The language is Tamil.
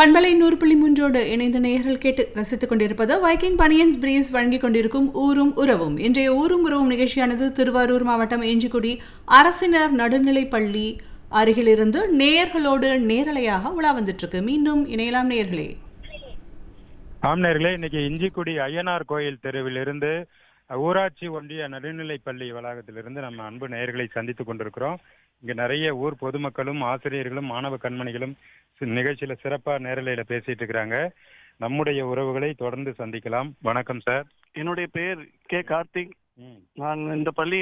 பண்பலை நூறு புள்ளி மூன்றோடு இணைந்த நேயர்கள் கேட்டு ரசித்துக் கொண்டிருப்பது வைக்கிங் பனியன்ஸ் பிரீஸ் வழங்கிக் கொண்டிருக்கும் ஊரும் உறவும் இன்றைய ஊரும் உறவும் நிகழ்ச்சியானது திருவாரூர் மாவட்டம் எஞ்சிக்குடி அரசினர் நடுநிலைப் பள்ளி அருகிலிருந்து நேயர்களோடு நேரலையாக உலா வந்துட்டு இருக்கு மீண்டும் இணையலாம் நேயர்களே ஆம்நேர்களே இன்னைக்கு இஞ்சிக்குடி ஐயனார் கோயில் தெருவிலிருந்து ஊராட்சி ஒன்றிய நடுநிலைப் பள்ளி வளாகத்திலிருந்து நம்ம அன்பு நேயர்களை சந்தித்துக் கொண்டிருக்கிறோம் இங்க நிறைய ஊர் பொதுமக்களும் ஆசிரியர்களும் மாணவ கண்மணிகளும் சி- நிகழ்ச்சியில சிறப்பா நேரலையில பேசிட்டு இருக்கிறாங்க நம்முடைய உறவுகளை தொடர்ந்து சந்திக்கலாம் வணக்கம் சார் என்னுடைய பெயர் கே கார்த்திக் ம் நான் இந்த பள்ளி